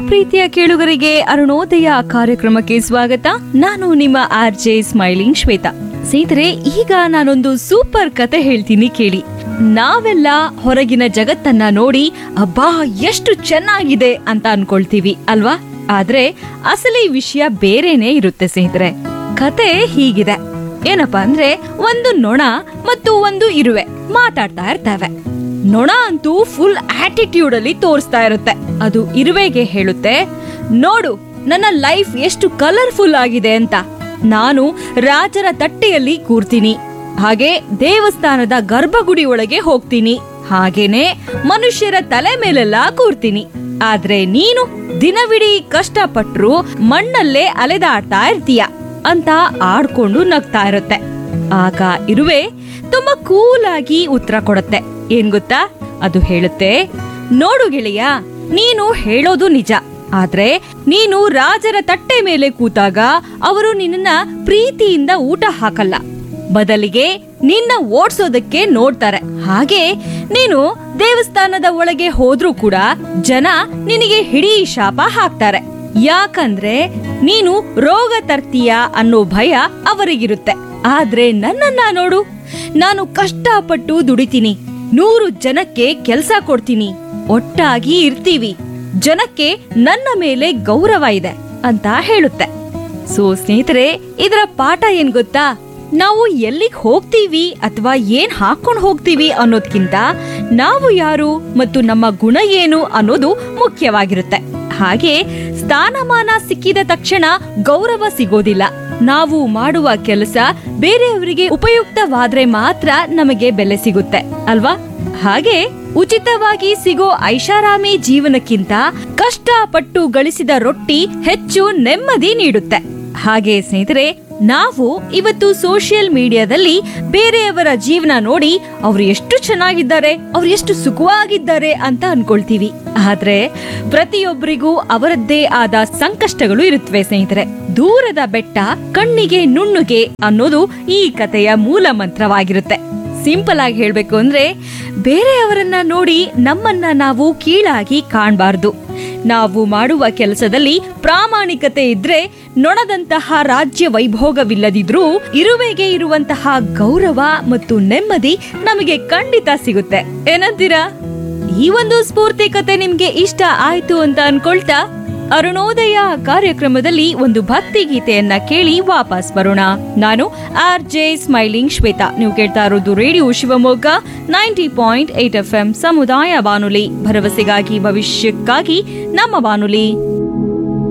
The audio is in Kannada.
ಪ್ರೀತಿಯ ಕೇಳುಗರಿಗೆ ಅರುಣೋದಯ ಕಾರ್ಯಕ್ರಮಕ್ಕೆ ಸ್ವಾಗತ ನಾನು ನಿಮ್ಮ ಆರ್ ಜೆ ಸ್ಮೈಲಿಂಗ್ ಶ್ವೇತಾ ಸ್ನೇಹಿತರೆ ಈಗ ನಾನೊಂದು ಸೂಪರ್ ಕತೆ ಹೇಳ್ತೀನಿ ಕೇಳಿ ನಾವೆಲ್ಲ ಹೊರಗಿನ ಜಗತ್ತನ್ನ ನೋಡಿ ಅಬ್ಬಾ ಎಷ್ಟು ಚೆನ್ನಾಗಿದೆ ಅಂತ ಅನ್ಕೊಳ್ತೀವಿ ಅಲ್ವಾ ಆದ್ರೆ ಅಸಲಿ ವಿಷಯ ಬೇರೆನೇ ಇರುತ್ತೆ ಸ್ನೇಹಿತರೆ ಕತೆ ಹೀಗಿದೆ ಏನಪ್ಪಾ ಅಂದ್ರೆ ಒಂದು ನೊಣ ಮತ್ತು ಒಂದು ಇರುವೆ ಮಾತಾಡ್ತಾ ಇರ್ತವೆ ನೊಣ ಅಂತೂ ಫುಲ್ ಆಟಿಟ್ಯೂಡ್ ಅಲ್ಲಿ ತೋರಿಸ್ತಾ ಇರುತ್ತೆ ಅದು ಇರುವೆಗೆ ಹೇಳುತ್ತೆ ನೋಡು ನನ್ನ ಲೈಫ್ ಎಷ್ಟು ಕಲರ್ಫುಲ್ ಆಗಿದೆ ಅಂತ ನಾನು ರಾಜರ ತಟ್ಟೆಯಲ್ಲಿ ಕೂರ್ತೀನಿ ಹಾಗೆ ದೇವಸ್ಥಾನದ ಗರ್ಭಗುಡಿ ಒಳಗೆ ಹೋಗ್ತೀನಿ ಹಾಗೇನೆ ಮನುಷ್ಯರ ತಲೆ ಮೇಲೆಲ್ಲ ಕೂರ್ತೀನಿ ಆದ್ರೆ ನೀನು ದಿನವಿಡೀ ಕಷ್ಟಪಟ್ರು ಮಣ್ಣಲ್ಲೇ ಅಲೆದಾಡ್ತಾ ಇರ್ತೀಯ ಅಂತ ಆಡ್ಕೊಂಡು ನಗ್ತಾ ಇರುತ್ತೆ ಆಗ ಇರುವೆ ತುಂಬಾ ಕೂಲ್ ಆಗಿ ಉತ್ತರ ಕೊಡುತ್ತೆ ಏನ್ ಗೊತ್ತಾ ಅದು ಹೇಳುತ್ತೆ ನೋಡು ಗೆಳೆಯ ನೀನು ಹೇಳೋದು ನಿಜ ಆದ್ರೆ ನೀನು ರಾಜರ ತಟ್ಟೆ ಮೇಲೆ ಕೂತಾಗ ಅವರು ನಿನ್ನ ಪ್ರೀತಿಯಿಂದ ಊಟ ಹಾಕಲ್ಲ ಬದಲಿಗೆ ನಿನ್ನ ಓಡ್ಸೋದಕ್ಕೆ ನೋಡ್ತಾರೆ ಹಾಗೆ ನೀನು ದೇವಸ್ಥಾನದ ಒಳಗೆ ಹೋದ್ರೂ ಕೂಡ ಜನ ನಿನಗೆ ಹಿಡೀ ಶಾಪ ಹಾಕ್ತಾರೆ ಯಾಕಂದ್ರೆ ನೀನು ರೋಗ ತರ್ತೀಯ ಅನ್ನೋ ಭಯ ಅವರಿಗಿರುತ್ತೆ ಆದ್ರೆ ನನ್ನನ್ನ ನೋಡು ನಾನು ಕಷ್ಟಪಟ್ಟು ದುಡಿತೀನಿ ನೂರು ಜನಕ್ಕೆ ಕೆಲ್ಸ ಕೊಡ್ತೀನಿ ಒಟ್ಟಾಗಿ ಇರ್ತೀವಿ ಜನಕ್ಕೆ ನನ್ನ ಮೇಲೆ ಗೌರವ ಇದೆ ಅಂತ ಹೇಳುತ್ತೆ ಸೊ ಸ್ನೇಹಿತರೆ ಇದರ ಪಾಠ ಏನ್ ಗೊತ್ತಾ ನಾವು ಎಲ್ಲಿಗ್ ಹೋಗ್ತೀವಿ ಅಥವಾ ಏನ್ ಹಾಕೊಂಡ್ ಹೋಗ್ತೀವಿ ಅನ್ನೋದ್ಕಿಂತ ನಾವು ಯಾರು ಮತ್ತು ನಮ್ಮ ಗುಣ ಏನು ಅನ್ನೋದು ಮುಖ್ಯವಾಗಿರುತ್ತೆ ಹಾಗೆ ಸ್ಥಾನಮಾನ ಸಿಕ್ಕಿದ ತಕ್ಷಣ ಗೌರವ ಸಿಗೋದಿಲ್ಲ ನಾವು ಮಾಡುವ ಕೆಲಸ ಬೇರೆಯವರಿಗೆ ಉಪಯುಕ್ತವಾದ್ರೆ ಮಾತ್ರ ನಮಗೆ ಬೆಲೆ ಸಿಗುತ್ತೆ ಅಲ್ವಾ ಹಾಗೆ ಉಚಿತವಾಗಿ ಸಿಗೋ ಐಷಾರಾಮಿ ಜೀವನಕ್ಕಿಂತ ಕಷ್ಟಪಟ್ಟು ಗಳಿಸಿದ ರೊಟ್ಟಿ ಹೆಚ್ಚು ನೆಮ್ಮದಿ ನೀಡುತ್ತೆ ಹಾಗೆ ಸ್ನೇಹಿತರೆ ನಾವು ಇವತ್ತು ಸೋಷಿಯಲ್ ಮೀಡಿಯಾದಲ್ಲಿ ಬೇರೆಯವರ ಜೀವನ ನೋಡಿ ಅವ್ರು ಎಷ್ಟು ಚೆನ್ನಾಗಿದ್ದಾರೆ ಅವ್ರು ಎಷ್ಟು ಸುಖವಾಗಿದ್ದಾರೆ ಅಂತ ಅನ್ಕೊಳ್ತೀವಿ ಆದ್ರೆ ಪ್ರತಿಯೊಬ್ಬರಿಗೂ ಅವರದ್ದೇ ಆದ ಸಂಕಷ್ಟಗಳು ಇರುತ್ತವೆ ಸ್ನೇಹಿತರೆ ದೂರದ ಬೆಟ್ಟ ಕಣ್ಣಿಗೆ ನುಣ್ಣುಗೆ ಅನ್ನೋದು ಈ ಕಥೆಯ ಮೂಲ ಮಂತ್ರವಾಗಿರುತ್ತೆ ಸಿಂಪಲ್ ಆಗಿ ಹೇಳ್ಬೇಕು ಅಂದ್ರೆ ಬೇರೆಯವರನ್ನ ನೋಡಿ ನಮ್ಮನ್ನ ನಾವು ಕೀಳಾಗಿ ಕಾಣಬಾರ್ದು ನಾವು ಮಾಡುವ ಕೆಲಸದಲ್ಲಿ ಪ್ರಾಮಾಣಿಕತೆ ಇದ್ರೆ ನೊಣದಂತಹ ರಾಜ್ಯ ವೈಭೋಗವಿಲ್ಲದಿದ್ರೂ ಇರುವೆಗೆ ಇರುವಂತಹ ಗೌರವ ಮತ್ತು ನೆಮ್ಮದಿ ನಮಗೆ ಖಂಡಿತ ಸಿಗುತ್ತೆ ಏನಂತೀರಾ ಈ ಒಂದು ಸ್ಫೂರ್ತಿ ಕತೆ ನಿಮ್ಗೆ ಇಷ್ಟ ಆಯ್ತು ಅಂತ ಅನ್ಕೊಳ್ತಾ ಅರುಣೋದಯ ಕಾರ್ಯಕ್ರಮದಲ್ಲಿ ಒಂದು ಭಕ್ತಿ ಗೀತೆಯನ್ನ ಕೇಳಿ ವಾಪಸ್ ಬರೋಣ ನಾನು ಆರ್ ಜೆ ಸ್ಮೈಲಿಂಗ್ ಶ್ವೇತಾ ನೀವು ಕೇಳ್ತಾ ಇರೋದು radio Shivamogga ninety point eight F M ಸಮುದಾಯ ಬಾನುಲಿ ಭರವಸೆಗಾಗಿ ಭವಿಷ್ಯಕ್ಕಾಗಿ ನಮ್ಮ ಬಾನುಲಿ